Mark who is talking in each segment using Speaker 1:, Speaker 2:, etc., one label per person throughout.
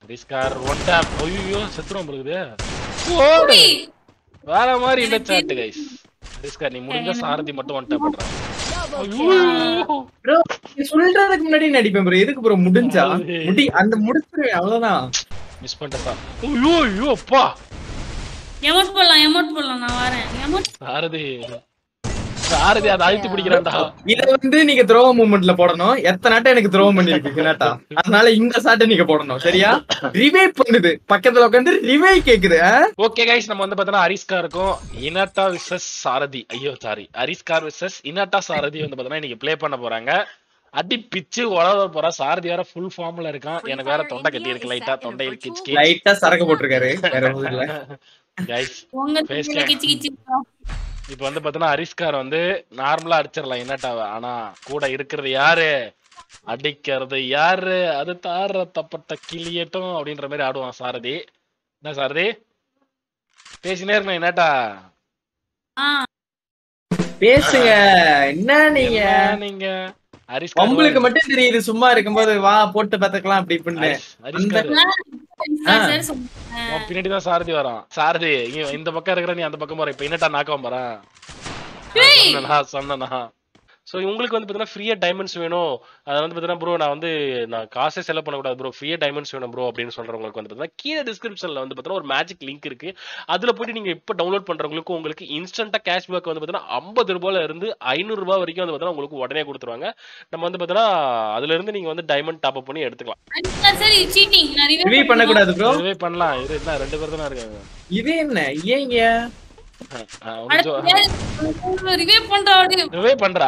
Speaker 1: ஹரிஸ்கார் one tape ஐயோ செத்துரும் இருக்குது போடு வேற மாதிரி இந்த சாட் கைஸ் ஹரிஸ்கார் நீ முடிஞ்ச சாரதி மட்டும் ஒன் டேப் பண்றான் ஐயோ
Speaker 2: ப்ரோ நீ சொல்றதுக்கு முன்னாடி நடிப்பேன் ப்ரோ எதுக்கு ப்ரோ முடிஞ்சா முடி அந்த முடிச்சிருவேன் அவ்வளவுதான்
Speaker 1: மிஸ் பண்ணிட்டா ஐயோ ஐயோ அப்பா
Speaker 3: எமோட் போடலாம் எமோட் போடலாம் நான் வரேன் எமோட்
Speaker 1: சாரதி சாரதி அதை அழுத்தி பிடிக்கிறான்டா
Speaker 2: இத வந்து நீங்க த்ரோவ மூமெண்ட்ல போடணும் எத்தனை நாட்டம் எனக்கு த்ரோவ பண்ணிருக்கு கினாட்டா அதனால இந்த சாட்டை நீங்க போடணும் சரியா ரிவைவ் பண்ணுது பக்கத்துல உட்காந்து ரிவைவ் கேக்குது ஆ?
Speaker 1: ஓகே கைஸ் நம்ம வந்து பார்த்தோன்னா அரிஸ்கா இருக்கும் இனாட்டா விசஸ் சாரதி ஐயோ சாரி அரிஸ்கார் விசஸ் இனாட்டா சாரதி வந்து பார்த்தோன்னா இன்னைக்கு ப்ளே பண்ண போறாங்க அடி பிச்சு உழவ போறா சாரதி வேற ஃபுல் ஃபார்ம்ல இருக்கான் எனக்கு வேற தொண்டை கட்டி இருக்கு லைட்டா தொண்டையில் கிச் கிச்
Speaker 2: லைட்டா சரக்கு போட்டிருக்காரு வேற ஒண்ணும் இல்ல
Speaker 1: கைஸ்
Speaker 3: உங்க
Speaker 1: Face
Speaker 3: தலையில
Speaker 1: cam.
Speaker 3: கிச்சு கிச்சு
Speaker 1: இப்போ வந்து பார்த்தோன்னா அரிஸ்கார் வந்து நார்மலா அடிச்சிடலாம் இனாட்டாவை ஆனா கூட இருக்கிறது யாரு அடிக்கிறது யாரு அது தார தப்பட்ட கிளியட்டும் அப்படின்ற மாதிரி ஆடுவான் சாரதி என்ன சாரதி பேசினே இருக்கணும் இனாட்டா
Speaker 3: ஆ
Speaker 2: பேசுங்க என்ன நீங்க
Speaker 1: என்ன நீங்க அரிஸ்கார்
Speaker 2: உங்களுக்கு மட்டும் தெரியுது சும்மா இருக்கும்போது வா போட்டு பாத்துக்கலாம் அப்படி இப்படின்னு
Speaker 1: அரிஸ்- அரிஸ்கார்
Speaker 3: சரி சொல்லுங்க
Speaker 1: உன் பின்னாடி தான் சாரதி வரான் சாரதி இங்க இந்த பக்கம் இருக்கிற நீ அந்த பக்கம் போற இப்ப என்னட்டா நாக்கம் போறேன் சொன்னனா சொன்னனா சோ உங்களுக்கு வந்து பாத்தீங்கன்னா ஃப்ரீயா டைமண்ட்ஸ் வேணும் அது வந்து பாத்தீங்கன்னா ப்ரோ நான் வந்து நான் காசே செலவு பண்ணக்கூடாது ப்ரோ ஃப்ரீயா டைமண்ட்ஸ் வேணும் ப்ரோ அப்படின்னு சொல்றவங்களுக்கு வந்து பாத்தீங்கன்னா கீழே டிஸ்கிரிப்ஷன்ல வந்து பாத்தீங்கன்னா ஒரு மேஜிக் லிங்க் இருக்கு அதுல போயிட்டு நீங்க இப்ப டவுன்லோட் பண்றவங்களுக்கு உங்களுக்கு இன்ஸ்டன்டா கேஷ்பேக் வந்து பாத்தீங்கன்னா ஐம்பது ரூபாயில இருந்து ஐநூறு ரூபாய் வரைக்கும் வந்து பாத்தீங்கன்னா உங்களுக்கு உடனே கொடுத்துருவாங்க நம்ம வந்து பாத்தீங்கன்னா அதுல இருந்து நீங்க வந்து டைமண்ட் டாப் அப் பண்ணி எடுத்துக்கலாம்
Speaker 3: அடிச்சா சரி சீட்டிங் நான்
Speaker 2: ரிவைவ்
Speaker 3: ரிவைவ்
Speaker 2: பண்ணக்கூடாது ப்ரோ
Speaker 1: இதுவே பண்ணலாம் இது என்ன ரெண்டு பேர் தானே இருக்காங்க
Speaker 2: இது என்ன ஏங்க
Speaker 1: ஆ, கொஞ்சம்
Speaker 3: ரிவைவ் பண்றாடு
Speaker 1: இதுவே பண்றா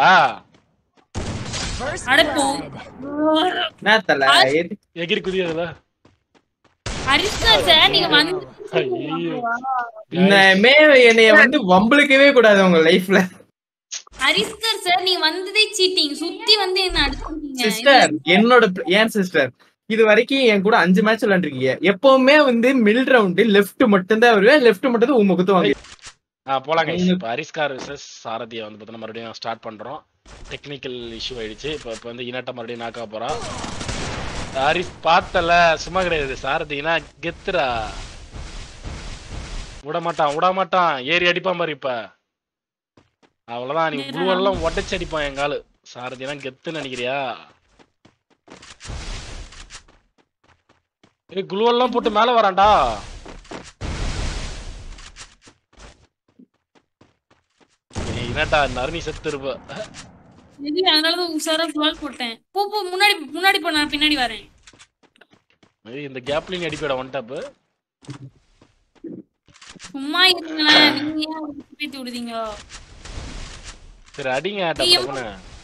Speaker 3: அடப்போம்
Speaker 2: என்ன தல எது-
Speaker 1: எகிரி குதியதுல
Speaker 3: அரிஸ்கா சார் நீங்க வந்து
Speaker 1: ஐயோ
Speaker 2: இன்னமே என்னைய வந்து வம்பளுக்கவே கூடாது உங்க லைஃப்ல
Speaker 3: அரிஸ்கர் சார் நீங்க வந்ததே சீட்டிங் சுத்தி வந்து என்ன அடிச்சிருக்கீங்க
Speaker 2: சிஸ்டர் என்னோட ஏன் சிஸ்டர் இது வரைக்கும் என் கூட அஞ்சு மேட்ச் விளையாண்டுருக்கீங்க எப்பவுமே வந்து மில் ரவுண்டு லெஃப்ட் மட்டும் தான் வருவேன் லெஃப்ட் மட்டும் தான் உங்க குத்துவாங்க
Speaker 1: ஆ போலாம் கைஸ் இப்போ அரிஸ்கார் விசஸ் சாரதியை வந்து பார்த்தீங்கன்னா மறுபடியும் ஸ்டார்ட் பண்றோம் டெக்னிக்கல் இஷ்யூ ஆயிடுச்சு இப்போ இப்போ வந்து இனட்ட மறுபடியும் நாக்கா போறோம் ஹரிஸ் பார்த்தல சும்மா கிடையாது சாரதினா கெத்துரா விட மாட்டான் விட மாட்டான் ஏறி அடிப்பான் பாரு இப்ப அவ்வளவுதான் நீ ப்ளூ எல்லாம் உடச்சு அடிப்பான் எங்காலு சாரதினா கெத்துன்னு நினைக்கிறியா ஏய் குளூ எல்லாம் போட்டு மேல வரான்டா ஏய், என்னடா நறுனி செத்து இருப்ப
Speaker 3: இது அதனாலதான் உஷாரா பால் போட்டேன் போ போ முன்னாடி முன்னாடி போ நான் பின்னாடி வரேன்
Speaker 1: ஏய், இந்த கேப்ல நீ அடிப்படா ஒன் டாப்
Speaker 3: சும்மா இருங்களேன் நீங்க ஏன் அவரை பேத்தி விடுதீங்க
Speaker 1: சரி அடிங்க
Speaker 3: ஏய்,
Speaker 1: டப்பு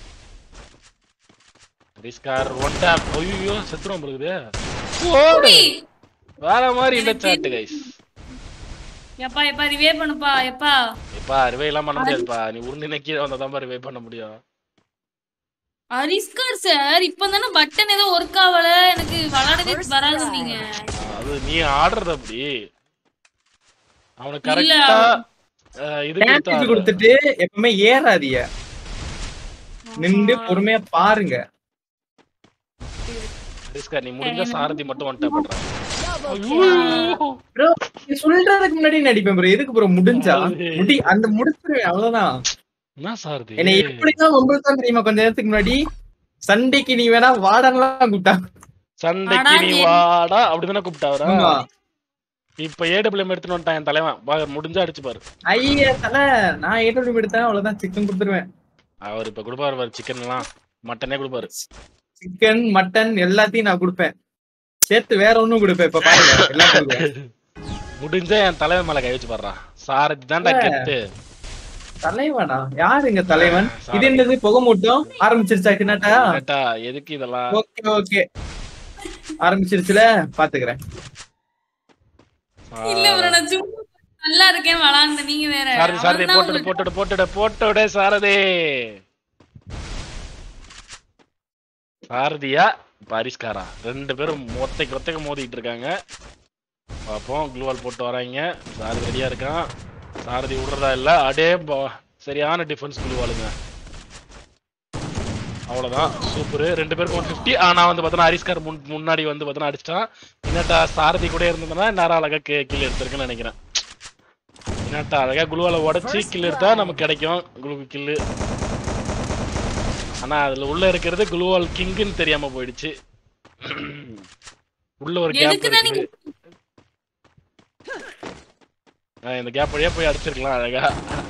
Speaker 1: ரிஸ்கார் ஒன் டாப் ஐயோ செத்துரும் இருக்குது போடு வேற மாதிரி இந்த சாட் கைஸ்
Speaker 3: எப்பா எப்பா ரிவே பண்ணுப்பா எப்பா
Speaker 1: எப்பா ரிவே எல்லாம் பண்ண முடியாதுப்பா நீ உருண்டு கீழே வந்தா தான் ரிவே பண்ண முடியும்
Speaker 3: அரிஸ்கர் சார் இப்ப தானே பட்டன் ஏதோ ஒர்க் ஆகல எனக்கு விளையாடவே வராது நீங்க
Speaker 1: அது நீ ஆடுறது அப்படி அவனுக்கு
Speaker 3: இல்ல.
Speaker 1: கரெக்டா இது
Speaker 2: டேமேஜ்
Speaker 1: கொடுத்தா
Speaker 2: கொடுத்துட்டு எப்பவுமே ஏறாதீங்க நின்று பொறுமையா பாருங்க
Speaker 1: ரிஸ்கார் நீ முடிஞ்ச சாரதி மட்டும் ஒன் டாப் பண்றான்
Speaker 2: ப்ரோ நீ சொல்றதுக்கு முன்னாடி நடிப்பேன் ப்ரோ எதுக்கு ப்ரோ முடிஞ்சா முடி அந்த முடிச்சிருவேன் அவ்வளவுதான்
Speaker 1: என்ன சாரதி
Speaker 2: என்னை எப்படிதான் வம்பளுத்தான் தெரியுமா கொஞ்ச நேரத்துக்கு முன்னாடி சண்டைக்கு நீ வேணா வாடன்லாம் கூப்பிட்டா
Speaker 1: சண்டைக்கு நீ
Speaker 3: வாடா,
Speaker 1: வாடா அப்படிதானே கூப்பிட்டாரா
Speaker 2: ஆமா
Speaker 1: இப்ப ஏடபிள்யூஎம் எடுத்துட்டு வந்துட்டான் என் தலைவன் வா, முடிஞ்சா அடிச்சு பாரு
Speaker 2: ஐயா தல நான் ஏற்றம் எடுத்தேன் அவ்வளவுதான் சிக்கன் கொடுத்துருவேன்
Speaker 1: அவர் இப்ப கொடுப்பாரு பாரு சிக்கன் எல்லாம் மட்டனே கொடுப்பாரு
Speaker 2: சிக்கன் மட்டன் எல்லாத்தையும் நான் கொடுப்பேன் சேர்த்து வேற ஒண்ணும் கொடுப்பேன் இப்ப பாருங்க எல்லாம் கொடுப்பேன்.
Speaker 1: முடிஞ்சா என் தலைவன் மேல கை வச்சு பாடுறான் சாரதி தான்டா
Speaker 2: ஏ.
Speaker 1: கெத்து
Speaker 2: தலைவனா யாருங்க தலைவன் இது என்னது புகை மூட்டம் ஆரம்பிச்சிருச்சா கிண்ணட்டா
Speaker 1: கேட்டா எதுக்கு இதெல்லாம்
Speaker 2: ஓகே ஓகே ஆரம்பிச்சிருச்சுல பாத்துக்கிறேன்
Speaker 3: இல்ல bro நான் சும்மா நல்லா இருக்கேன் விளாண்டு நீங்க வேற
Speaker 1: சாரதி சாரதி
Speaker 3: அவன்தான்
Speaker 1: போட்டுடு போட்டுடு போட்டுடு போட்டுடு சாரதி சாரதியா பாரிஸ்காரா ரெண்டு பேரும் ஒத்தைக்கு ஒத்தைக்கு மோதிட்டு இருக்காங்க பார்ப்போம் க்ளூவால் போட்டு வராங்க சாரதி ரெடியா இருக்கான் சாரதி விடுறதா இல்ல அடே பா- சரியான டிஃபென்ஸ் க்ளூவாலுங்க அவ்வளவுதான் சூப்பர் ரெண்டு பேருக்கும் ஒன் ஃபிஃப்டி ஆனா வந்து பார்த்தோன்னா ஹரிஸ்கார் முன் முன்னாடி வந்து பார்த்தோன்னா அடிச்சிட்டான் என்னட்டா சாரதி கூட இருந்ததுன்னா நேரம் அழகா கில் எடுத்திருக்குன்னு நினைக்கிறேன் என்னட்டா அழகா குளுவால உடைச்சு கில் எடுத்தா நமக்கு கிடைக்கும் குளு கில்லு ஆனா அதுல உள்ள இருக்கிறது குளுவால் கிங்குன்னு தெரியாம போயிடுச்சு உள்ள ஒரு கேப்
Speaker 3: எதுக்குதான் நீங்க
Speaker 1: இருக்குது ஆ, இந்த கேப் வழியா போய் அடிச்சிருக்கலாம் அழகா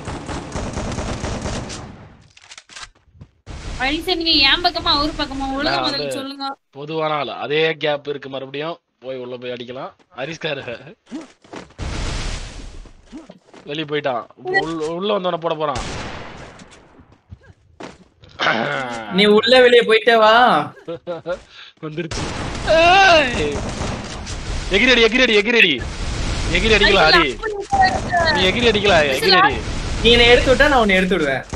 Speaker 3: அழிசா நீங்க என் பக்கமா அவர் பக்கமா ஒழுங்கா
Speaker 1: நான்
Speaker 3: முதல்ல
Speaker 1: வந்து-
Speaker 3: சொல்லுங்க
Speaker 1: பொதுவான ஆள் அதே கேப் இருக்கு மறுபடியும் போய் உள்ள போய் அடிக்கலாம் ஹரிஸ்கார் வெளிய போயிட்டான் உள்ள- உள்ள வந்தவன போட போறான்
Speaker 2: நீ உள்ள வெளியே போயிட்டே வா
Speaker 1: வந்துருச்சு ஏய்! எகிரி அடி எகிரி அடி எகிரி அடி எகிரி அடிக்கலாம் அடி நீ எகிரி அடிக்கலாம் எகிரி அடி
Speaker 2: நீ என்னை எடுத்து விட்டா நான் உன்னை எடுத்து விடுவேன்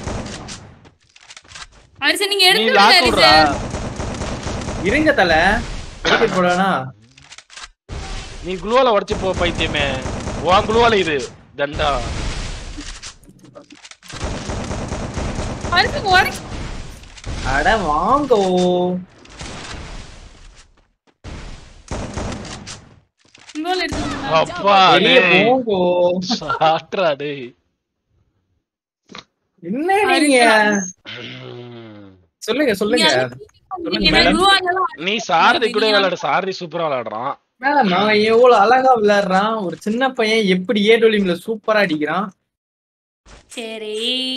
Speaker 3: அரிசி நீங்க
Speaker 1: நீ
Speaker 3: எடுத்து
Speaker 1: லாக்
Speaker 3: விடுங்க
Speaker 1: விடுறா
Speaker 3: அரிசி
Speaker 2: இருங்க தல எடுத்துட்டு போடானா
Speaker 1: நீ குளுவால உடைச்சு போ பைத்தியமே உன் குளுவால இது தண்டா
Speaker 3: அரிசி உடை
Speaker 2: அட வாங்கோ
Speaker 3: கோல் எடுத்துக்கோங்க
Speaker 1: அப்பா
Speaker 2: வெளியே
Speaker 1: டேய்.
Speaker 2: போங்கோ
Speaker 1: சாட்றா டேய்
Speaker 2: என்ன நீங்க சொல்லுங்க சொல்லுங்க
Speaker 3: நீங்க
Speaker 2: மேடம்.
Speaker 3: blue ஆனெல்லாம்
Speaker 1: நீ சாரதி கூட விளையாடு சாரதி சூப்பரா விளையாடுறான்
Speaker 2: மேடம் அவன் எவ்வளவு அழகா விளையாடுறான் ஒரு சின்ன பையன் எப்படி ஏடோலிம்ல சூப்பரா அடிக்கிறான்
Speaker 3: சரி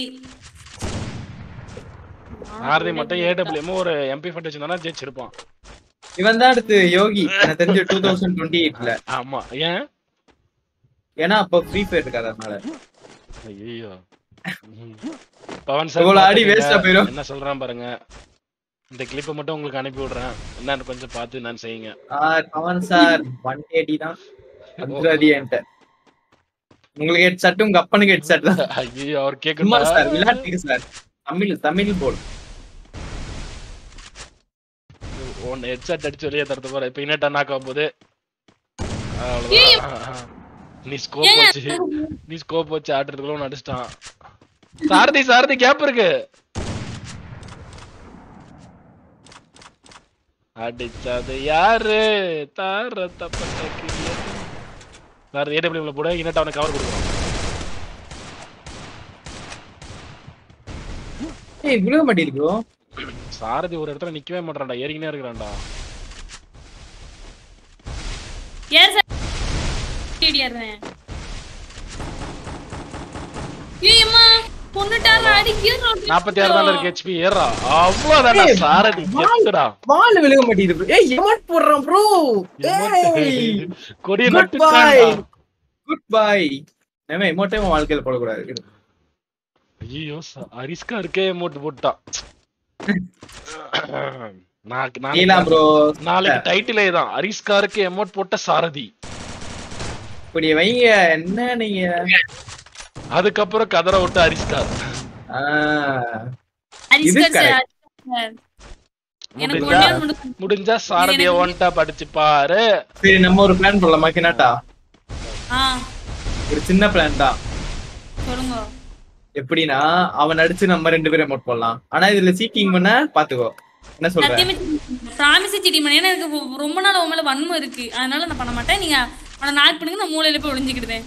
Speaker 1: சாரதி மட்டும் ஏடபிள்யூஎம் ஒரு எம்பி ஃபட் வச்சிருந்தானா ஜெயிச்சிருப்பான்
Speaker 2: இவன் தான் அடுத்து யோகி எனக்கு தெரிஞ்சு டூ தௌசண்ட் டுவெண்ட்டி எயிட்ல
Speaker 1: ஆமா ஏன்
Speaker 2: ஏன்னா அப்ப ஃப்ரீ ஃபயர் இருக்காது அதனால
Speaker 1: ஐயோ பவன் சார்
Speaker 2: இவ்வளவு அடி
Speaker 1: பாத்துக்கங்க.
Speaker 2: waste ஆ போயிரும்.
Speaker 1: என்ன சொல்றான் பாருங்க இந்த கிளிப்பை மட்டும் உங்களுக்கு அனுப்பி விடுறேன் என்னன்னு கொஞ்சம் பார்த்து நான் செய்யுங்க
Speaker 2: sir Pavan sir one eighty தான் வந்துடாதி என்கிட்ட உங்களுக்கு ஹெட் ஷர்ட் உங்க அப்பனுக்கு ஹெட் ஷர்ட் தான்
Speaker 1: ஐயோ அவர்
Speaker 2: சும்மா சார்
Speaker 1: கேட்கணும்
Speaker 2: விளையாட்டுக்கு சார் தமிழ் தமிழ் போல்
Speaker 1: ஒன்னு ஹெட்செட் அடிச்சு வெளியே தரது போற இப்ப இன்னட்டா நாக்க போகுது அவ்வளவுதான் நீ ஸ்கோப்
Speaker 3: ஏங்க?
Speaker 1: வச்சு நீ ஸ்கோப் வச்சு ஆடுறதுக்குள்ள ஒன்னு அடிச்சிட்டான் சாரதி சாரதி கேப் இருக்கு அடிச்சது யாரு தார தப்பட்ட கிளிய சார் ஏடபிள்யூல போட இன்னட்ட அவனுக்கு கவர் கொடுக்குறோம்
Speaker 2: ஏய் விழுக மாட்டேங்குது
Speaker 1: சாரதி ஒரு இடத்துல நிக்கவே மாட்டான்டா ஏறிக்கினே இருக்கிறான்டா
Speaker 3: ஏன் சார் ஏடியாடுறேன் ஏய்யம்மா பொண்ணுட்டாரா அடி கீறோம்
Speaker 1: நாற்பத்தி ஆறு தான் இருக்கு ஹெச்பி ஏறா அவ்வளவுதான்டா
Speaker 2: ஏய்,
Speaker 1: சாரதி கெத்துடா
Speaker 2: வால் விழுக மாட்டேங்குது bro. ஏய் எமட் போடுறான் ப்ரோ ஏய்
Speaker 1: கொடிய
Speaker 2: குட்
Speaker 1: நட்டு
Speaker 2: பை குட் பை நம்ம எமோட்டே உன் வாழ்க்கையில போடக்கூடாது
Speaker 1: ஐயோ அரிஸ்கா இருக்கே எமோட் போட்டான் நான்
Speaker 2: நீலா
Speaker 1: நாளைக்கு
Speaker 2: ப்ரோ
Speaker 1: நாளைக்கு டைட்டிலே தான் அரிஸ்காருக்கு எமோட் போட்ட சாரதி
Speaker 2: இப்படி வைங்க என்ன நீங்க
Speaker 1: அதுக்கப்புறம் கதற விட்டு அரிஸ்கார்
Speaker 2: ஆ,
Speaker 3: அரிஸ்கர்
Speaker 2: correct.
Speaker 3: Sir sir. எனக்கு
Speaker 1: முடிஞ்சா
Speaker 3: ஒண்ணே ஒண்ணு மட்டும்
Speaker 1: முடிஞ்சா சாரதிய
Speaker 3: எனக்கு-
Speaker 1: ஒன்ட்டா படிச்சு பாரு
Speaker 2: சரி நம்ம ஒரு பிளான் போடலாமா கினாட்டா
Speaker 3: ஆ
Speaker 2: ஒரு சின்ன பிளான் தான்
Speaker 3: சொல்லுங்க
Speaker 2: எப்படின்னா அவன் அடிச்சு நம்ம ரெண்டு பேரும் எமோட் போடலாம் ஆனா இதுல சீக்கிங் பண்ண பாத்துக்கோ என்ன சொல்ற
Speaker 3: சத்தியமா ப்ராமிஸ் சிட்டி மணி ஏன்னா எனக்கு ரொ- ரொம்ப நாள் உன் மேல வன்மம் இருக்கு அதனால நான் பண்ண மாட்டேன் நீங்க அவனை நாக் பண்ணுங்க நான் மூலையில போய் ஒளிஞ்சுக்கிடுவேன்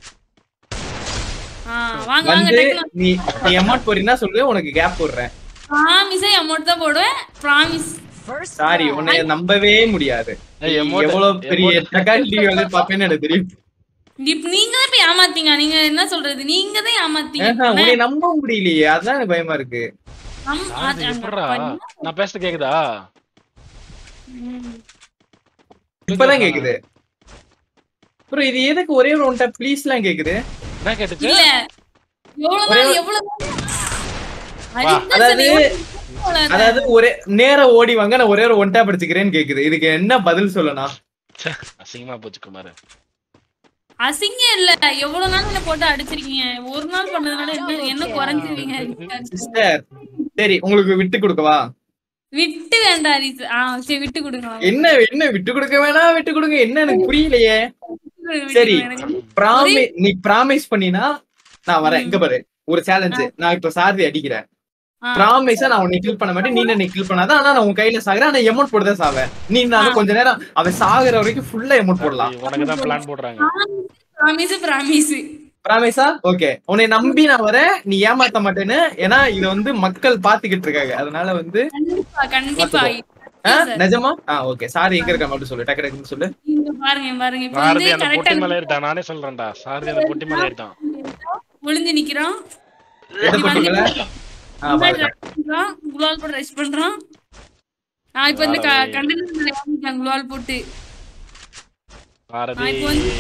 Speaker 3: ஆ வாங்க வாங்க
Speaker 2: வந்து
Speaker 3: டக்குனு
Speaker 2: நீ நீ எமோட் போறீங்கன்னா சொல்லு உனக்கு கேப் போடுறேன்
Speaker 3: ப்ராமிஸே அமௌண்ட் தான் போடுவேன் ப்ராமிஸ்
Speaker 2: சாரி உன்னை நம்பவே முடியாது
Speaker 1: ஏய்,
Speaker 2: நீ
Speaker 1: emote-
Speaker 2: எவ்வளவு பெரிய
Speaker 1: emote-
Speaker 2: தக்காளி டிவி வந்து பாப்பேன்னு எனக்கு தெரியும்
Speaker 3: இப்ப நீங்க தான் இப்ப ஏமாத்தீங்க நீங்க என்ன சொல்றது நீங்க தான் ஏமாத்தீங்க
Speaker 2: ஆஹா, உன்னை நம்ப முடியலையே அதான் எனக்கு பயமா இருக்கு
Speaker 3: நம்-
Speaker 1: சாரதி
Speaker 3: அங்க
Speaker 1: எப்படிடா
Speaker 3: பண்ணா-
Speaker 1: நான் பேசுறது கேக்குதா
Speaker 3: ம்.
Speaker 2: இப்பதான் கேக்குது ப்ரோ இது எதுக்கு ஒரே ஒரு ஒன்ட்ட ப்ளீஸ் எல்லாம் கேக்குது
Speaker 1: என்ன கேட்டுச்சு
Speaker 3: இல்ல எவ்வளவு
Speaker 2: ஒரே
Speaker 3: நாள்
Speaker 2: ஒரு-
Speaker 3: எவ்வளவு அரிந்தா
Speaker 2: அதாவது
Speaker 3: சரி, எவ்வளவு
Speaker 2: அதாவது ஒரே நேரா ஓடி வாங்க நான் ஒரே ஒரு ஒன்டா படிச்சுக்கிறேன்னு கேக்குது இதுக்கு என்ன பதில் சொல்லணும்
Speaker 1: ச்சே, அசிங்கமா போச்சு குமார்
Speaker 3: அசிங்கம் இல்ல எவ்வளவு நாள் என்ன போட்டு அடிச்சிருக்கீங்க ஒரு நாள் பண்ணதுனால என்ன என்ன குறைஞ்சிருவீங்க
Speaker 2: சிஸ்டர் சரி உங்களுக்கு விட்டு கொடுக்கவா
Speaker 3: விட்டு வேண்டாம் ஹரிஸ் ஆ சரி விட்டு கொடுங்க
Speaker 2: என்ன என்ன விட்டு கொடுக்க வேணாம் விட்டு கொடுங்க என்ன எனக்கு புரியலையே
Speaker 3: விட்டு
Speaker 2: சரி.
Speaker 3: கொடுங்க எனக்கு.
Speaker 2: ப்ராமி நீ ப்ராமிஸ் பண்ணினா நான் வரேன் இங்க பாரு ஒரு சேலஞ்சு நான் இப்ப சாரதி அடிக்கிறேன்
Speaker 3: ஆ.
Speaker 2: ப்ராமிஸா நான் உன்னை கில் பண்ண மாட்டேன் நீ என்ன கில் பண்ணாத ஆனா நான் உன் கையில சாகுறேன் ஆனா எமௌண்ட் போட்டு தான் சாவேன் நீ நான் கொஞ்ச நேரம் அவன் சாகுற வரைக்கும் ஃபுல்லா எமௌண்ட் போடலாம்
Speaker 1: உனக்கு தான் பிளான் போடுறாங்க
Speaker 3: ப்ராமிஸ் ப்ராமிஸ்
Speaker 2: ப்ராமிஸா ஓகே உன்னை நம்பி நான் வரேன் நீ ஏமாத்த மாட்டேன்னு ஏன்னா இத வந்து மக்கள் பாத்துக்கிட்டு இருக்காங்க அதனால வந்து
Speaker 3: கண்டிப்பா கண்டிப்பா
Speaker 2: ஆ, நிஜமா ஆ ஓகே சாரி எங்க இருக்க மட்டும் சொல்லு டக்கு டக்குன்னு சொல்லு
Speaker 3: இங்க பாருங்க பாருங்க இப்ப
Speaker 1: சாரதி
Speaker 3: வந்து
Speaker 1: அந்த பொட்டி
Speaker 3: கரெக்டா
Speaker 1: மேல ஏறிட்டான் நானே சொல்றேன்டா சாரதி அந்த பொட்டி மேல ஏறிட்டான்
Speaker 3: விழுந்து நிக்கிறான்
Speaker 2: எந்த
Speaker 3: இப்படி வந்து
Speaker 2: பக்கத்துல ஆ பாருங்க
Speaker 3: rush பண்றான் குலால் போட்டு ரஷ் பண்றான் நான் இப்ப இந்த
Speaker 1: சாரதி.
Speaker 3: கண்டெய்னர் ஏறிட்டேன் குலால் போட்டு
Speaker 1: சாரதி
Speaker 3: நான் இப்ப வந்து-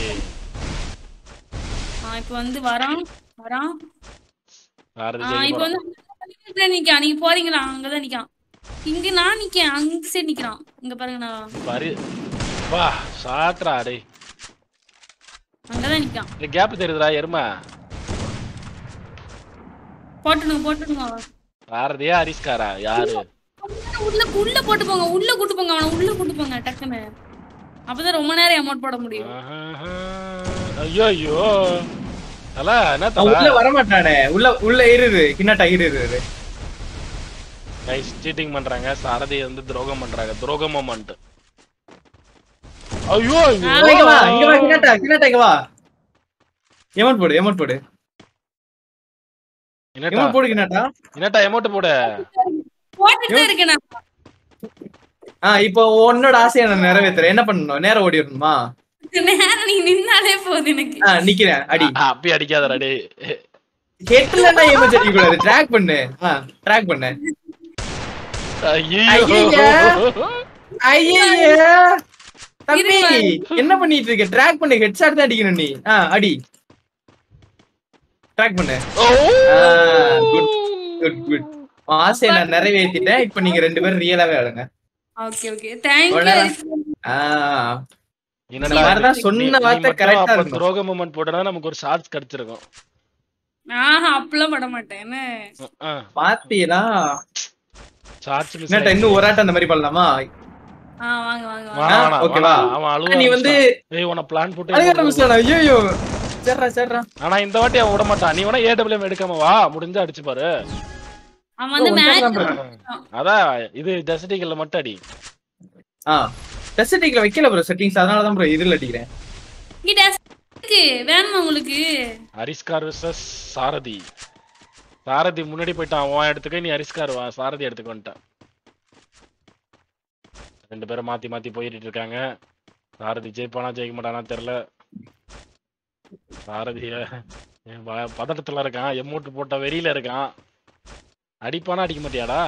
Speaker 3: நான் இப்ப வந்து வரான் வரான்
Speaker 1: சாரதி
Speaker 3: ஆ,
Speaker 1: ஜெயிக்க
Speaker 3: இப்ப
Speaker 1: போறான்.
Speaker 3: வந்து நிக்கான் நீங்க போறீங்களா அங்கதான் நிக்கான் இங்க நான் நிக்கேன் அங்க சைடு நிக்கிறான் இங்க பாருங்க நான்
Speaker 1: பரி வா சாட்ரா டேய்
Speaker 3: அங்கதான் நிக்கான்
Speaker 1: இந்த கேப் தெரியுதுடா எருமை
Speaker 3: போட்டுடுங்க போட்டுடுங்க
Speaker 1: சாரதியா அரிஸ்காரா யாரு
Speaker 3: உள்ள உள்ள போட்டு போங்க உள்ள கூட்டு போங்க அவனை உள்ள கூட்டு போங்க டக்குன்னு அப்பதான் ரொம்ப நேரம் அமௌண்ட் போட முடியும்
Speaker 1: ஆஹாஹா. ஐயோ ஐயோ தல என்ன
Speaker 2: அவன்
Speaker 1: தல
Speaker 2: உள்ள வரமாட்டானே உள்ள உள்ள இருது கிண்ணட்டா இரு
Speaker 1: கைஸ் சீட்டிங் பண்றாங்க சாரதி வந்து துரோகம் பண்றாங்க துரோகம் மொமெண்ட் ஐயோ ஐயோ
Speaker 2: இங்க வா இங்க வா கிண்ணட்டா கிண்ணட்டா இங்க வா எமௌண்ட் போடு எமௌண்ட் போடு
Speaker 1: என்னட்டா
Speaker 2: எமௌண்ட் போடு கிண்ணட்டா
Speaker 1: என்னட்டா எமௌண்ட் போடு
Speaker 3: போட்டுட்டு தான் இருக்கேன் நான்
Speaker 2: ஆ இப்போ உன்னோட ஆசையை நான் நிறைவேத்துறேன் என்ன பண்ணணும் நேரம் ஓடிடணுமா
Speaker 3: நேரம் நீங்க நின்னாலே போகுது எனக்கு
Speaker 2: ஆ நிக்கிறேன் அடி
Speaker 1: அப்படி அடிக்காதடா டேய்
Speaker 2: ஹெட்லன்னா ஏமாச்சி அடிக்க கூடாது ட்ராக் பண்ணு ஆ ட்ராக் பண்ணு
Speaker 1: ஐயோ
Speaker 2: ஐயையே. ஐயே தம்பி
Speaker 3: இருமா.
Speaker 2: என்ன பண்ணிட்டு இருக்க ட்ராக் பண்ணு ஹெட்ஷாட் தான் அடிக்கணும் நீ ஆ அடி ட்ராக் பண்ணு
Speaker 1: ஓ
Speaker 2: good, குட் குட் ஆசையை நான் நிறைவேத்திட்டேன் இப்போ நீங்க ரெண்டு பேரும் ரியலாவே ஆளுங்க
Speaker 3: ஓகே ஓகே தேங்க்
Speaker 2: அவ்வளவுதான்.
Speaker 3: யூ
Speaker 2: ஆ
Speaker 1: என்னடா
Speaker 2: இந்த மாதிரிதான்
Speaker 1: இது?
Speaker 2: சொன்ன
Speaker 1: நீ- நீ
Speaker 2: வார்த்தை
Speaker 1: மட்டும்
Speaker 2: correct ஆ
Speaker 1: அப்ப
Speaker 2: இருக்கணும்.
Speaker 1: துரோக மூமெண்ட் போட்டனா நமக்கு ஒரு ஷார்ட்ஸ் கிடைச்சிருக்கும்
Speaker 3: ஆஹா அப்பெல்லாம் பட மாட்டேன் என்ன
Speaker 2: பாத்தீங்களா
Speaker 1: ஷார்ட்ஸ் மிஸ்
Speaker 2: என்னட்டா இன்னும் ஒரு ஆட்டம் அந்த மாதிரி பண்ணலாமா
Speaker 3: ஆ வாங்க வாங்க வாங்க
Speaker 1: வேணாம் வேணாம்
Speaker 2: ஓகேவா?
Speaker 1: வேணாம். அவன் அழுவ
Speaker 2: நீ வந்து
Speaker 1: ஏய் உன பிளான் போட்டு
Speaker 2: அழுக ஆரம்பிச்சிட்டானா ஐயோ சரிடா சரிடா
Speaker 1: ஆனா இந்த வாட்டி அவன் விட மாட்டான் நீ வேணா ஏடபிள்யூஎம் எடுக்காம வா முடிஞ்சா அடிச்சு பாரு
Speaker 3: அவன் வந்து
Speaker 2: ஓ,
Speaker 3: மேட்ச்
Speaker 2: வந்துடுறான்
Speaker 1: அதான் இது ஜெசடிகல்ல மட்டும் அடி
Speaker 2: ஆ டெஸ்டிங்ல வைக்கல ப்ரோ செட்டிங்ஸ் அதனால தான் ப்ரோ இதுல அடிக்கிறேன்
Speaker 3: இங்க இருக்கு வேணுமா உங்களுக்கு
Speaker 1: அரிஸ்கார் விசஸ் சாரதி சாரதி முன்னாடி போயிட்டான் அவன் எடுத்துக்க நீ அரிஸ்கார் வா சாரதி எடுத்துக்க வந்துட்டான் ரெண்டு பேரும் மாத்தி மாத்தி போயிட்டு இருக்காங்க சாரதி ஜெயிப்பானா ஜெயிக்க மாட்டானா தெரியல சாரதிய என் ப- பதட்டத்துல இருக்கான் எம்மூட்டு போட்ட வெறியில இருக்கான் அடிப்பானா அடிக்க மாட்டியாடா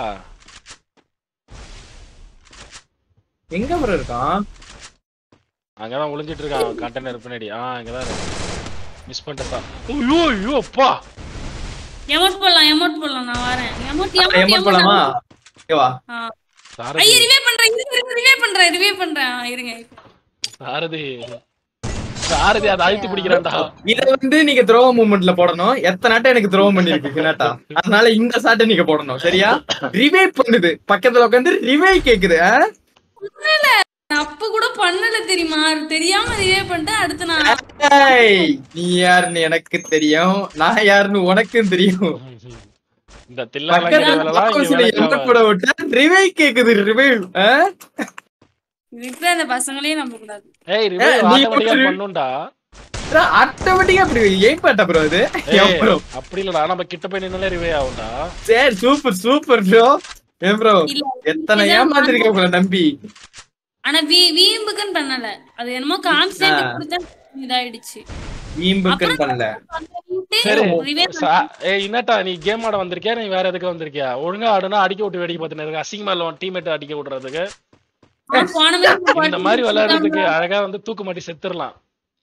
Speaker 2: எங்க ப்ரோ இருக்கான்
Speaker 1: அங்கதான் ஒளிஞ்சிட்டு இருக்கான் கண்டெய்னர் பின்னாடி ஆ இங்கதான் மிஸ் பண்ணிட்டா ஐயோ ஐயோ அப்பா
Speaker 3: எமோட் போடலாம் எமோட் போடலாம் நான் வரேன் எமோட்
Speaker 2: எமௌண்ட்
Speaker 3: எமோட்
Speaker 2: போலாமா ஓகேவா
Speaker 1: சாரதி
Speaker 3: ஐயா ரிவே பண்றேன் ரிவே பண்றேன் ரிவே பண்றேன் ஆ, இருங்க
Speaker 1: சாரதி சாரதி அதை அழுத்தி பிடிக்கிறான்டா
Speaker 2: இத வந்து நீங்க த்ரோ மூமெண்ட்ல போடணும் எத்தனை நாட்டை எனக்கு த்ரோ பண்ணிருக்கு கினாட்டா அதனால இந்த சாட்டை நீங்க போடணும் சரியா ரிவே பண்ணுது பக்கத்துல உட்காந்து ரிவே கேக்குது ஆ?
Speaker 3: நான் அப்ப கூட பண்ணல தெரியுமா தெரியாம ரிவே பண்ணிட்டேன் அடுத்து நான்
Speaker 2: ஏய், நீ யாருன்னு எனக்கு தெரியும் நான் யாருன்னு உனக்கும் தெரியும்
Speaker 1: இந்த தில்லா
Speaker 2: பக்கத்துல
Speaker 1: வேலைலாம் இங்க
Speaker 2: opposite
Speaker 1: வேலைக்கு
Speaker 2: எங்க
Speaker 1: ஆகாது.
Speaker 2: போட விட்டா ரிவே கேக்குது ரிவே
Speaker 3: இதுக்கு அந்த பசங்களையும் நம்ப கூடாது
Speaker 1: ஏய்
Speaker 2: ஏய்,
Speaker 1: ரிவைவ்
Speaker 2: நீ
Speaker 1: ஆட்டோமேட்டிக்கா
Speaker 2: போட்டு-
Speaker 1: பண்ணுண்டா
Speaker 2: ஆட்டோமேட்டிக்கா அப்படி எய்ம் பாட்டா ப்ரோ அது
Speaker 1: ஏய்
Speaker 2: ப்ரோ
Speaker 1: அப்படி இல்லடா நம்ம கிட்ட போய் நின்னாலே ரிவைவ் ஆகும்டா
Speaker 2: சரி சூப்பர் சூப்பர் ப்ரோ ஏன் ப்ரோ
Speaker 3: இல்ல
Speaker 2: எத்தனை
Speaker 3: இதான்
Speaker 2: ஏமாத்திருக்க உங்களை நம்பி
Speaker 3: ஆனா வீ வீம்புக்குன்னு பண்ணல அது என்னமோ கான்ஸ்டன்ட் கொடுத்தா இதாயிடுச்சு
Speaker 2: வீம்புக்குன்னு பண்ணல
Speaker 1: சரி
Speaker 3: ரிவே
Speaker 1: சா- ஏய் என்னட்டா நீ கேம் ஆட வந்திருக்கியா நீ வேற எதுக்கு வந்திருக்கியா ஒழுங்கா ஆடுனா அடிக்க விட்டு வேடிக்கை பார்த்துன்னு இருக்க அசிங்கமா இல்ல டீம்மேட் அடிக்க விடுறதுக்கு
Speaker 3: போன மாதிரி
Speaker 1: இந்த மாதிரி விளையாடுறதுக்கு அழகா வந்து தூக்கு மாட்டி செத்துறலாம்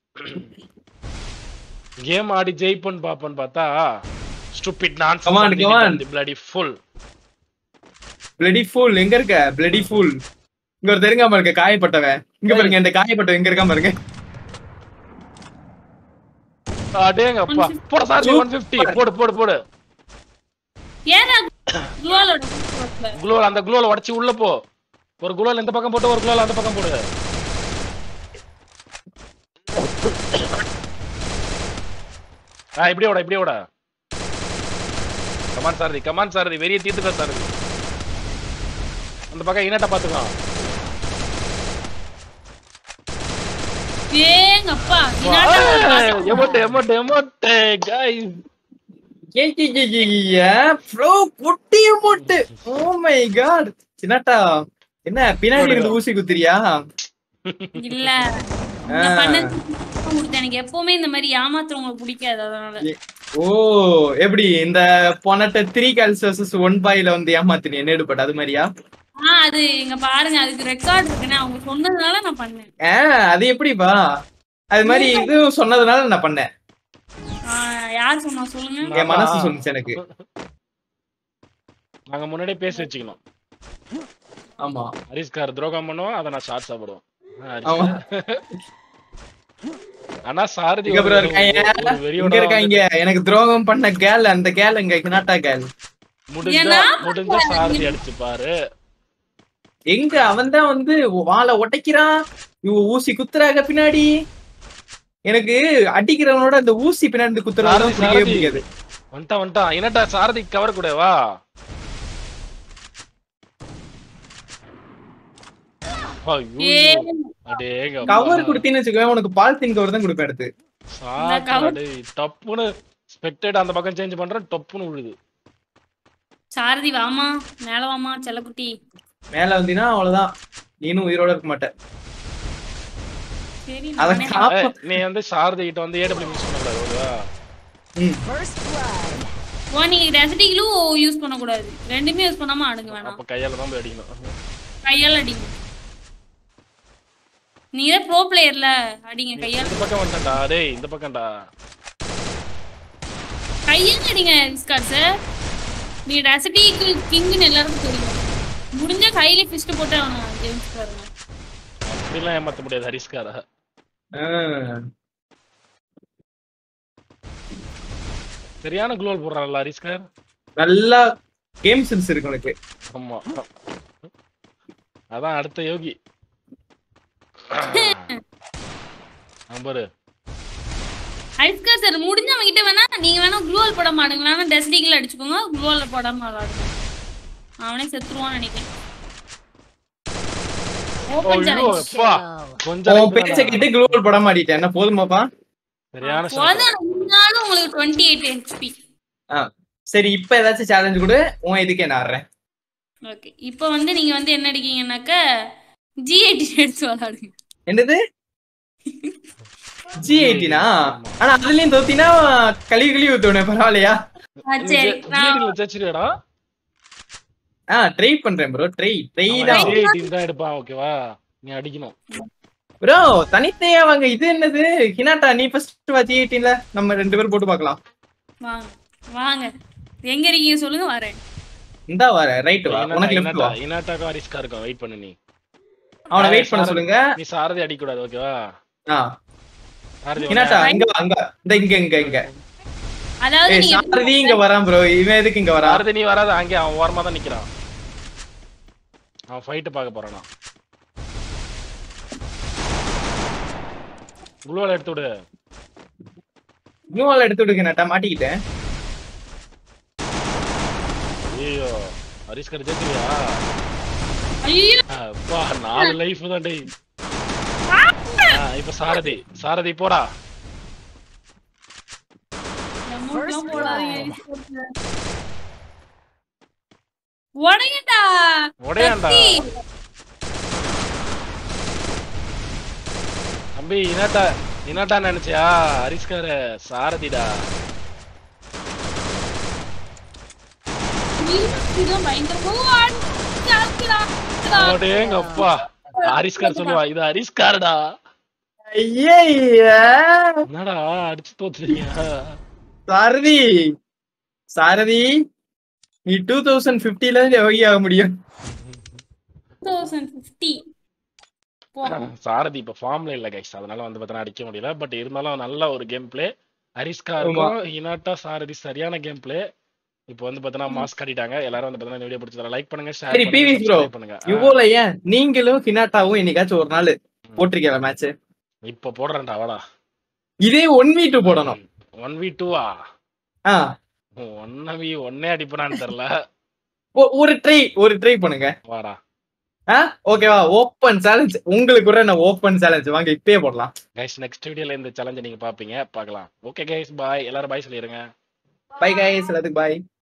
Speaker 1: கேம் ஆடி ஜெயிப்போன்னு பாப்போன்னு பார்த்தா ஸ்டூபிட் நான்
Speaker 2: Come on, come on.
Speaker 1: Bloody full
Speaker 2: bloody full எங்க இருக்க பிளடி ஃபுல் இங்க ஒரு தெரிங்காம இருக்க காயப்பட்டவன் இங்க பாருங்க இந்த காயப்பட்டவன் எங்க இருக்காம பாருங்க
Speaker 1: அடேங்க அப்பா போட சார் ஒன் பிப்டி போடு போடு போடு
Speaker 3: ஏன்னா குளோலோட
Speaker 1: குளோல் அந்த குளோல உடைச்சு உள்ள போ ஒரு குளோல் இந்த பக்கம் போட்டு ஒரு குளோல் அந்த பக்கம் போடு ஆ இப்படியே விட இப்படியே விட கமான் சாரதி கமான் சாரதி வெறிய தீர்த்துக்கோ சாரதி அந்த பக்கம் இனட்ட பாத்துக்கோ
Speaker 3: ஏங்கப்பா இன்னாட்டம்
Speaker 1: emote emote emote guys
Speaker 2: bro குட்டி மொட்டு ஓ மை காட் சின்னட்டா என்ன பின்னாடி இருந்து ஊசி குத்துறியா
Speaker 3: இல்ல நான் பண்ணது கொடுத்தேன். எனக்கு எப்பவுமே இந்த மாதிரி ஏமாத்துறவங்க பிடிக்காது அதனால
Speaker 2: ஓ எப்படி இந்த பொனட்ட த்ரீ கேல்ஸ் வர்சஸ் ஒன் பாயில வந்து ஏமாத்தினி என்ன எடுப்பட்ட அது மாதிரியா
Speaker 3: ஆ அது இங்க பாருங்க அதுக்கு ரெக்கார்ட் இருக்குன்னு அவங்க சொன்னதுனால நான் பண்ணேன்
Speaker 2: ஆ அது எப்படிப்பா அது மாதிரி இது சொன்னதுனால நான் பண்ணேன்
Speaker 3: ஆ, யார் சொன்னா சொல்லுங்க
Speaker 2: என் மனசு சொன்னுச்சு எனக்கு
Speaker 1: நாங்க முன்னாடியே பேசி வச்சுக்கணும்
Speaker 2: ஆமா
Speaker 1: ஹரிஸ்கார் துரோகம் பண்ணுவோம் அதை நான் ஷார்ட் சாப்பிடுவோம்
Speaker 2: ஆமா.
Speaker 1: ஆனா சாரதி
Speaker 2: இங்க
Speaker 1: ஒரு-
Speaker 2: bro இருக்காங்க
Speaker 1: ஒரு வெறியோட
Speaker 2: இங்க இருக்காங்க எனக்கு துரோகம் பண்ண கேள் அந்த கேள் இங்க கினாட்டா கேள்
Speaker 1: முடிஞ்சா
Speaker 3: ஏன்னா?
Speaker 1: முடிஞ்சா சாரதி அடிச்சு பாரு
Speaker 2: எங்க அவன் தான் வந்து வாழை உடைக்கிறான் இவ ஊசி குத்துறாங்க பின்னாடி எனக்கு அடிக்கிறவனோட அந்த ஊசி பின்னாடி இருந்து குத்துறாங்க
Speaker 1: சாரதி,
Speaker 2: பிடிக்கவே
Speaker 1: சாரதி.
Speaker 2: பிடிக்காது
Speaker 1: வந்துட்டான் வந்துட்டான் என்னட்டா சாரதி கவர் கூட வா ஐயோ,
Speaker 3: ஏ
Speaker 1: அடேங்கப்பா.
Speaker 2: கவர் கொடுத்தீன்னு வச்சுக்கோ உனக்கு பாலித்தீன் கவர் தான் கொடுப்பேன் அடுத்து
Speaker 1: சாப்பிடா டேய், டப்புன்னு ஸ்பெக்டேட் அந்த பக்கம் சேஞ்ச் பண்றேன் டப்புன்னு விழுது
Speaker 3: சாரதி வாமா மேல வாமா செல்லக்குட்டி
Speaker 2: மேல வந்தீங்கன்னா அவ்வளவுதான் நீனும் உயிரோட இருக்க மாட்ட
Speaker 3: சரி
Speaker 2: அத
Speaker 3: நானே-
Speaker 2: காப்ப
Speaker 1: ஏய், நீ வந்து சாரதி கிட்ட வந்து ஏடபிள்யூ மிஸ் பண்ணக்கூடாது ஓகேவா
Speaker 2: ம்.
Speaker 3: ஓ நீங்க ரெசடிகளும் யூஸ் பண்ணக்கூடாது ரெண்டுமே யூஸ் பண்ணாம ஆடுங்க வேணாம்
Speaker 1: அப்ப கையால தான் போய் அடிக்கணும்
Speaker 3: கையால அடிங்க நீங்க ப்ரோ பிளேயர்ல அடிங்க கையால
Speaker 1: இந்த பக்கம் வந்துட்டா டேய் இந்த பக்கம்டா
Speaker 3: கையால அடிங்க விஸ்கார் சார் நீ ரெசடி கிங்னு எல்லாருக்கும் தெரியும் முடிஞ்ச கையில ஃபிஸ்ட் போட்டு அவனை ஜெயிச்சு பாருங்க
Speaker 1: அப்படிலாம் ஏமாத்த முடியாது ஹரிஸ்காரா
Speaker 2: ஆ.
Speaker 1: சரியான குளோல் போடுறான்ல ஹரிஸ்கார்
Speaker 2: நல்லா கேம் சென்ஸ் இருக்கு உனக்கு
Speaker 1: ஆமா அதான் அடுத்த யோகி நம்பரு
Speaker 3: ஐஸ்கார் சார் முடிஞ்ச அவன்கிட்ட வேணா நீங்க வேணா குளோவல் போட மாட்டீங்களா ஆனா டெஸ்டிகில் அடிச்சுக்கோங்க குளோவல் போடாம விளாடுங்க அவனே செத்துருவான்னு நினைக்கிறேன் ஓபன்
Speaker 1: ஐயோ
Speaker 3: சேலஞ்ச்
Speaker 1: அப்பா கொஞ்சம்
Speaker 2: உன் பேச்ச கேட்டு குளோபல் படம் மாட்டிட்டேன் என்ன போதுமாப்பா
Speaker 1: சரியான shot.
Speaker 3: போதும் இருந்தாலும் உங்களுக்கு டுவெண்ட்டி எயிட் ஹெச்பி
Speaker 2: ஆ. சரி இப்ப ஏதாச்சும் சேலஞ்ச் கொடு உன் இதுக்கு என்ன ஆடுறேன்
Speaker 3: ஓகே இப்போ வந்து நீங்க வந்து என்ன அடிக்கீங்கன்னாக்க ஜி எயிட்டி எடுத்து விளாடுங்க
Speaker 2: என்னது ஜி எயிட்டினா ஆனா அதுலயும் தோத்தினா கழுவி கழுவி ஊத்துவனே பரவாயில்லையா
Speaker 3: ஆ, சரி நான்
Speaker 1: ஜிடில ஜெயிச்சிருடா
Speaker 2: ஆ ட்ரை பண்றேன் ப்ரோ ட்ரை ட்ரை தான்
Speaker 1: ஜிடி தான் எடுப்பான் ஓகேவா நீ அடிக்கணும்
Speaker 2: ப்ரோ தனித்தையா வாங்க இது என்னது ஹினாட்டா நீ ஃபர்ஸ்ட் வா ஜி எயிட்டீன்ல நம்ம ரெண்டு பேரும் போட்டு பார்க்கலாம்
Speaker 3: வாங்க வாங்க எங்க இருக்கீங்க சொல்லுங்க வரேன்
Speaker 2: இந்தா வர ரைட் வா உனக்கு லெஃப்ட் வா
Speaker 1: இனாட்டாக்கும் ஹரிஸ்கா இருக்கும் வெயிட் பண்ணு நீ
Speaker 2: அவனை வெயிட் பண்ண சொல்லுங்க
Speaker 1: நீ சாரதி அடிக்க கூடாது ஓகேவா
Speaker 2: ஆ
Speaker 1: சாரதி
Speaker 2: ஹினாட்டா இங்க வா அங்க இந்த இங்க இங்க இங்க
Speaker 3: அதாவது
Speaker 2: ஏய்
Speaker 3: நீங்க
Speaker 2: சாரதி இங்க வரான் ப்ரோ இவன் எதுக்கு இங்க வரா
Speaker 1: சாரதி நீ வராத அங்கே அவன் ஓரமா தான் நிக்கிறான் அவன் ஃபைட் பார்க்க போறானா குளோல எடுத்து விடு
Speaker 2: நியூவால எடுத்து விடுங்க ஹினாட்டா மாட்டிக்கிட்டேன்
Speaker 1: ஐயோ ஹரிஸ்கர் ஜெயிச்சிருயா
Speaker 3: ஐயோ
Speaker 1: அப்பா நாலு லைஃப் தான் டேய் ஆ, இப்ப சாரதி சாரதி போடா
Speaker 3: எமௌண்ட்லாம் போடாதீங்க உடையண்டா
Speaker 1: உடையாண்டா
Speaker 3: கத்தி.
Speaker 1: தம்பி இனாட்டா இனாட்டா நினைச்சியா ஹரிஸ்கர் சாரதிடா
Speaker 3: இதுதான் பயங்கரமா அடிச்சு அடிச்சுடா, அடிச்சுடா.
Speaker 1: அடேங்க அப்பா ஹரிஸ்கர் சொல்லுவா இது ஹரிஸ்கார்டா
Speaker 2: ஐயா
Speaker 1: என்னடா அடிச்சு தோத்துறீங்க
Speaker 2: சாரதி சாரதி நீ டூ தௌசண்ட் பிப்டில இருந்து யோகி ஆக முடியும்
Speaker 3: 2050. போ.
Speaker 1: சாரதி இப்ப ஃபார்ம்ல இல்ல கைஸ் அதனால வந்து பார்த்தா அடிக்க முடியல பட் இருந்தாலும் நல்ல ஒரு கேம் பிளே ஹரிஸ்காருக்கும் இனாட்டா சாரதி சரியான கேம் பிளே இப்போ வந்து பார்த்தீங்கன்னா மாஸ்க் காட்டிட்டாங்க எல்லாரும் வந்து பார்த்தீங்கன்னா வீடியோ பிடிச்சதா லைக் பண்ணுங்க ஷேர்
Speaker 2: சரி,
Speaker 1: பண்ணுங்க
Speaker 2: PVS bro.
Speaker 1: subscribe பண்ணுங்க ஆ,
Speaker 2: இவ்வளவு ஏன் நீங்களும் ஹினாட்டாவும் என்னைக்காச்சும் ஒரு நாள் போட்டிருக்கீங்க மேட்ச்
Speaker 1: இப்போ போடுறேன்டா வாடா
Speaker 2: இதே ஒன் வி டூ போடணும்
Speaker 1: ஒன் வி டூவா
Speaker 2: ஆ
Speaker 1: ஒன்னவி ஒன்னே அடிப்படான்னு தெரியல
Speaker 2: ஒ- ஒரு ட்ரை ஒரு ட்ரை பண்ணுங்க
Speaker 1: வாடா
Speaker 2: ஓகேவா ஓப்பன் சேலஞ்ச் உங்களுக்கு கூட நான் ஓப்பன் சேலஞ்ச் வாங்க இப்பயே போடலாம்
Speaker 1: கைஸ் நெக்ஸ்ட் வீடியோல இந்த சேலஞ்சை நீங்க பாப்பீங்க பார்க்கலாம் ஓகே கைஸ் பாய் எல்லாரும் பாய் சொல்லிருங்க
Speaker 2: பை கைஸ் எல்லாத்துக்கும் பாய்